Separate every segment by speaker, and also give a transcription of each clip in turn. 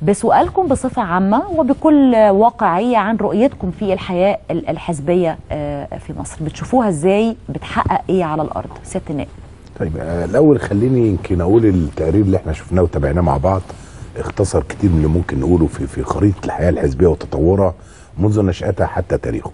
Speaker 1: بسؤالكم بصفة عامة وبكل واقعية عن رؤيتكم في الحياة ال- الحزبية آه، في مصر بتشوفوها ازاي بتحقق ايه على الأرض سيادة النائب
Speaker 2: طيب آه، الاول خليني يمكن اقول التقرير اللي احنا شفناه وتابعناه مع بعض اختصر كتير من اللي ممكن نقوله في في خريطه الحياه الحزبيه وتطورها منذ نشاتها حتى تاريخه.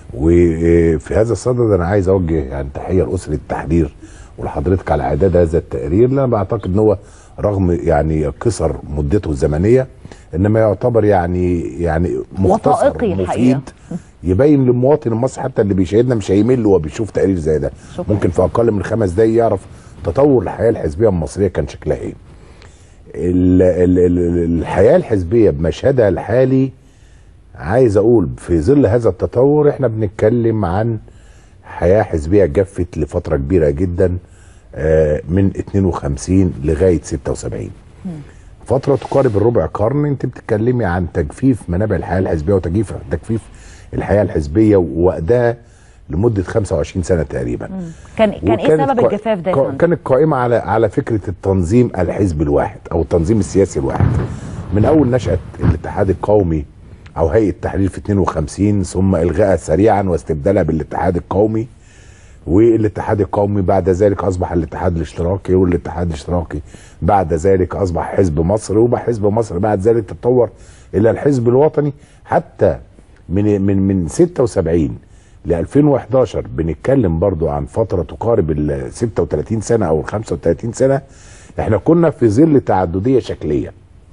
Speaker 2: وفي هذا الصدد انا عايز اوجه يعني تحيه لاسره التحرير ولحضرتك على اعداد هذا التقرير لأن انا بعتقد ان هو رغم يعني قصر مدته الزمنيه انما يعتبر يعني يعني مختصر
Speaker 1: وثائقي الحقيقة.
Speaker 2: مفيد يبين للمواطن المصري حتى اللي بيشاهدنا مش هيمل وهو بيشوف تقرير زي ده
Speaker 1: شكراً.
Speaker 2: ممكن في اقل من خمس دقايق يعرف تطور الحياه الحزبيه المصريه كان شكلها ايه ال- ال- ال- الحياه الحزبيه بمشهدها الحالي عايز اقول في ظل هذا التطور احنا بنتكلم عن حياه حزبيه جفت لفتره كبيره جدا آه، من 52 لغايه 76 فتره تقارب الربع قرن انت بتتكلمي عن تجفيف منابع الحياه الحزبيه وتجفيف تجفيف الحياه الحزبيه ووقتها لمده 25 سنه تقريبا
Speaker 1: كان كان ايه
Speaker 2: وكانت
Speaker 1: سبب
Speaker 2: قا-
Speaker 1: الجفاف ده يا
Speaker 2: قا-
Speaker 1: فندم؟
Speaker 2: كانت قائمه على على فكره التنظيم الحزب الواحد او التنظيم السياسي الواحد من اول نشاه الاتحاد القومي او هيئه التحرير في 52 ثم الغائها سريعا واستبدالها بالاتحاد القومي والاتحاد القومي بعد ذلك اصبح الاتحاد الاشتراكي والاتحاد الاشتراكي بعد ذلك اصبح حزب مصر وبقى حزب مصر بعد ذلك تطور الى الحزب الوطني حتى من من من 76 ل 2011 بنتكلم برضو عن فتره تقارب ال 36 سنه او ال 35 سنه احنا كنا في ظل تعدديه شكليه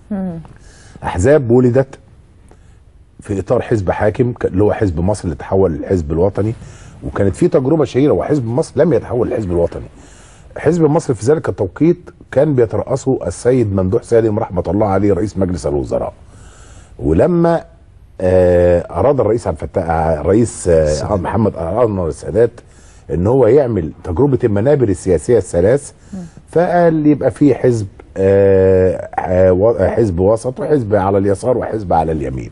Speaker 2: احزاب ولدت في اطار حزب حاكم ك- اللي هو حزب مصر اللي تحول للحزب الوطني وكانت في تجربه شهيره وحزب مصر لم يتحول للحزب الوطني حزب مصر في ذلك التوقيت كان بيترأسه السيد ممدوح سالم رحمه الله عليه رئيس مجلس الوزراء ولما آه، اراد الرئيس عبد الفتاح آه، الرئيس آه، محمد انور السادات ان هو يعمل تجربه المنابر السياسيه الثلاث فقال يبقى في حزب آه، آه، و- حزب وسط وحزب على اليسار وحزب على اليمين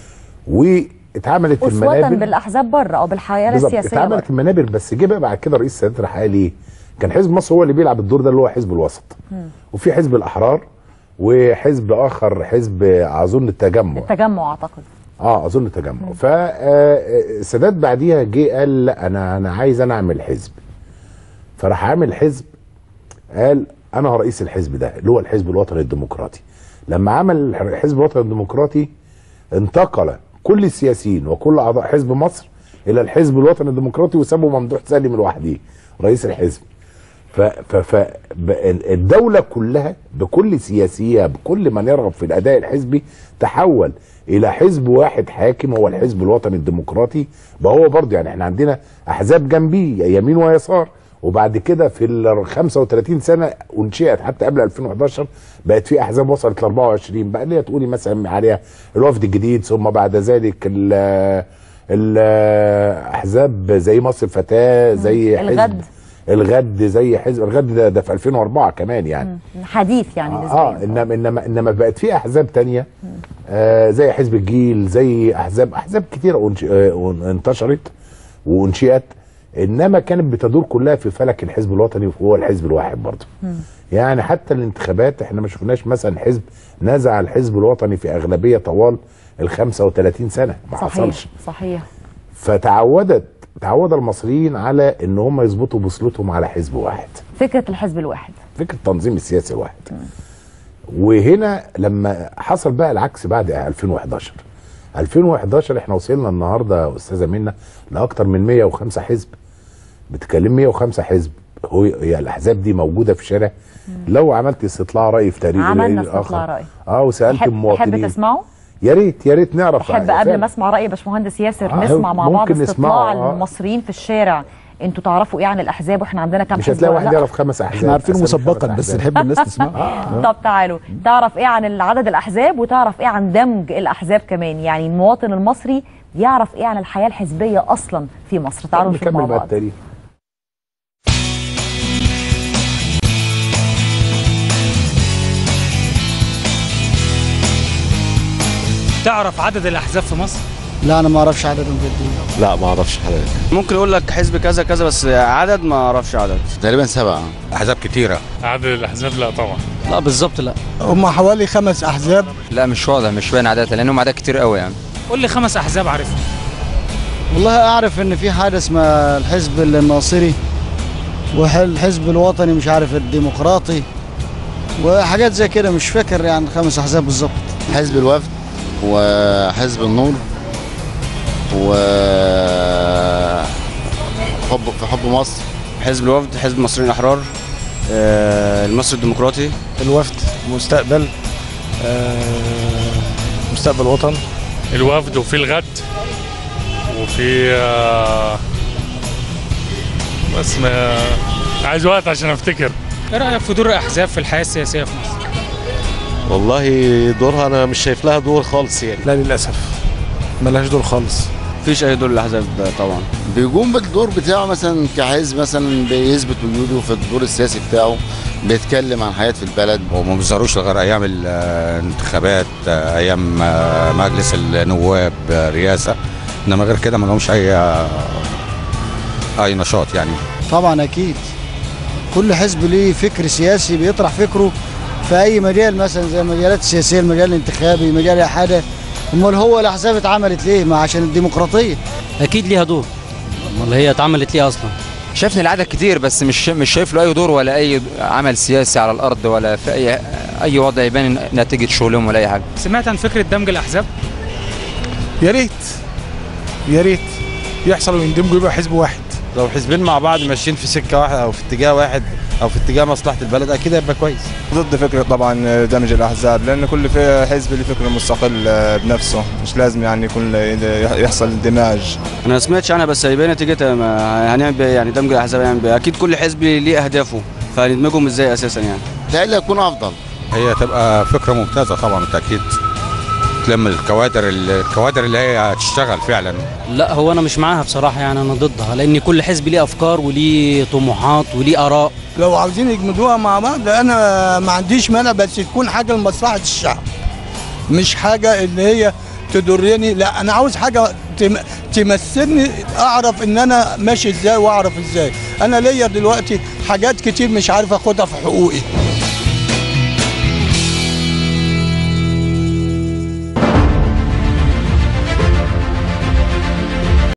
Speaker 2: واتعملت
Speaker 1: أسوة
Speaker 2: المنابر
Speaker 1: بالأحزاب بره أو بالحياة
Speaker 2: بالظبط
Speaker 1: السياسية بره
Speaker 2: اتعملت المنابر بس جه بقى بعد كده الرئيس السادات راح قال ايه؟ كان حزب مصر هو اللي بيلعب الدور ده اللي هو حزب الوسط وفي حزب الاحرار وحزب اخر حزب اظن التجمع
Speaker 1: التجمع أعتقد
Speaker 2: اه اظن التجمع فالسادات بعديها جه قال لا انا انا عايز انا اعمل حزب فراح عامل حزب قال انا رئيس الحزب ده اللي هو الحزب الوطني الديمقراطي لما عمل الحزب الوطني الديمقراطي انتقل كل السياسيين وكل اعضاء حزب مصر الى الحزب الوطني الديمقراطي وسابوا ممدوح سالم لوحده رئيس الحزب ف ف ف ب- الدولة كلها بكل سياسيها بكل من يرغب في الأداء الحزبي تحول إلى حزب واحد حاكم هو الحزب الوطني الديمقراطي بقى هو برضه يعني احنا عندنا أحزاب جنبيه يمين ويسار وبعد كده في ال 35 سنة أنشئت حتى قبل 2011 بقت في أحزاب وصلت ل 24 بقى اللي هي تقولي مثلا عليها الوفد الجديد ثم بعد ذلك ال الاحزاب زي مصر الفتاه زي حزب
Speaker 1: الغد.
Speaker 2: الغد زي حزب الغد ده, ده في 2004 كمان يعني
Speaker 1: حديث يعني
Speaker 2: اه
Speaker 1: نسبيا
Speaker 2: انما انما انما بقت في احزاب تانية آه زي حزب الجيل زي احزاب احزاب كتيره أنش- آه، انتشرت وانشئت انما كانت بتدور كلها في فلك الحزب الوطني وهو الحزب الواحد برضه يعني حتى الانتخابات احنا ما شفناش مثلا حزب نزع الحزب الوطني في اغلبيه طوال ال 35 سنه ما
Speaker 1: صحيح
Speaker 2: حصلش
Speaker 1: صحيح
Speaker 2: فتعودت تعود المصريين على ان هم يظبطوا بوصلتهم على حزب واحد
Speaker 1: فكرة الحزب الواحد
Speaker 2: فكره التنظيم السياسي الواحد وهنا لما حصل بقى العكس بعد 2011 2011 احنا وصلنا النهارده يا استاذه منى لاكثر من 105 حزب بتكلم 105 حزب هو هي الاحزاب دي موجوده في الشارع لو عملت استطلاع راي في تاريخ
Speaker 1: عملنا
Speaker 2: الرأي
Speaker 1: استطلاع
Speaker 2: الآخر،
Speaker 1: رأي.
Speaker 2: اه وسالت
Speaker 1: تحب تحب
Speaker 2: المواطنين
Speaker 1: تسمعه؟
Speaker 2: يا ريت يا ريت نعرف
Speaker 1: تحب
Speaker 2: فعلا.
Speaker 1: قبل ما اسمع رأي باشمهندس ياسر
Speaker 2: آه،
Speaker 1: نسمع مع بعض
Speaker 2: ممكن
Speaker 1: استطلاع
Speaker 2: نسمعه، آه.
Speaker 1: المصريين في الشارع انتوا تعرفوا ايه عن الاحزاب واحنا عندنا كام
Speaker 2: مش
Speaker 1: حزب
Speaker 2: هتلاقي
Speaker 1: ولا
Speaker 2: واحد
Speaker 1: لأ؟
Speaker 2: يعرف خمس احزاب
Speaker 3: احنا عارفينه
Speaker 2: أسامي خمس
Speaker 3: مسبقا بس
Speaker 2: أحزاب.
Speaker 3: نحب الناس تسمعه
Speaker 1: طب تعالوا تعرف ايه عن عدد الاحزاب وتعرف ايه عن دمج الاحزاب كمان يعني المواطن المصري يعرف ايه عن الحياه الحزبيه اصلا في مصر تعالوا نشوف مع
Speaker 2: نكمل بقى
Speaker 1: بعض
Speaker 2: التاريخ
Speaker 4: تعرف عدد الاحزاب في مصر
Speaker 3: لا انا ما اعرفش عددهم جدي
Speaker 5: لا ما اعرفش حضرتك
Speaker 6: ممكن اقول لك حزب كذا كذا بس عدد ما اعرفش عدد
Speaker 5: تقريبا سبعة احزاب كتيرة
Speaker 7: عدد الاحزاب لا طبعا
Speaker 3: لا بالظبط لا
Speaker 5: هم حوالي خمس احزاب
Speaker 6: لا مش واضح مش باين عادات لانهم عادات كتير قوي يعني
Speaker 4: قول لي خمس احزاب عارفهم
Speaker 3: والله اعرف ان في حاجه اسمها الحزب الناصري والحزب الوطني مش عارف الديمقراطي وحاجات زي كده مش فاكر يعني خمس احزاب بالظبط
Speaker 7: حزب الوفد وحزب النور و حب في حب مصر
Speaker 8: حزب الوفد حزب المصريين الاحرار آه، المصري الديمقراطي
Speaker 5: الوفد مستقبل مستقبل وطن
Speaker 9: الوفد وفي الغد وفي آه، بس ما عايز وقت عشان افتكر
Speaker 4: ايه رايك في دور الاحزاب في الحياه السياسيه في مصر
Speaker 10: والله دورها انا مش شايف لها دور خالص يعني
Speaker 5: لا للاسف ملهاش دور خالص
Speaker 8: مفيش اي دور للاحزاب طبعا
Speaker 7: بيقوم بالدور بتاعه مثلا كحزب مثلا بيثبت وجوده في الدور السياسي بتاعه بيتكلم عن حياة في البلد
Speaker 6: وما بيظهروش غير ايام الانتخابات ايام مجلس النواب رئاسه انما غير كده ما لهمش اي اي نشاط يعني
Speaker 3: طبعا اكيد كل حزب ليه فكر سياسي بيطرح فكره في اي مجال مثلا زي المجالات السياسيه المجال الانتخابي مجال اي حاجه امال هو الاحزاب اتعملت ليه ما عشان الديمقراطيه
Speaker 11: اكيد ليها دور امال هي اتعملت ليه اصلا
Speaker 6: شايف ان العدد كتير بس مش مش شايف له اي دور ولا اي عمل سياسي على الارض ولا في اي اي وضع يبان نتيجه شغلهم ولا اي حاجه
Speaker 4: سمعت عن فكره دمج الاحزاب
Speaker 5: يا ريت يا ريت يحصل ويندمجوا يبقى حزب واحد
Speaker 10: لو حزبين مع بعض ماشيين في سكه واحده او في اتجاه واحد او في اتجاه مصلحه البلد اكيد هيبقى كويس
Speaker 5: ضد فكره طبعا دمج الاحزاب لان كل في حزب له فكر مستقل بنفسه مش لازم يعني يكون يحصل اندماج
Speaker 8: انا ما سمعتش عنها بس هيبان نتيجتها ما- هنعمل بإيه يعني دمج الاحزاب هنعمل بإيه؟ اكيد كل حزب ليه اهدافه فهندمجهم ازاي اساسا يعني
Speaker 7: بتهيألي هيكون أفضل
Speaker 6: هي تبقى فكره ممتازه طبعا بالتاكيد تلم الكوادر الكوادر اللي هي هتشتغل فعلا
Speaker 11: لا هو انا مش معاها بصراحه يعني انا ضدها لان كل حزب ليه افكار وليه طموحات وليه اراء
Speaker 5: لو عاوزين يجمدوها مع بعض انا ما عنديش مانع بس تكون حاجه لمصلحه الشعب مش حاجه اللي هي تضرني لا انا عاوز حاجه تم- تمثلني اعرف ان انا ماشي ازاي واعرف ازاي انا ليا دلوقتي حاجات كتير مش عارف اخدها في حقوقي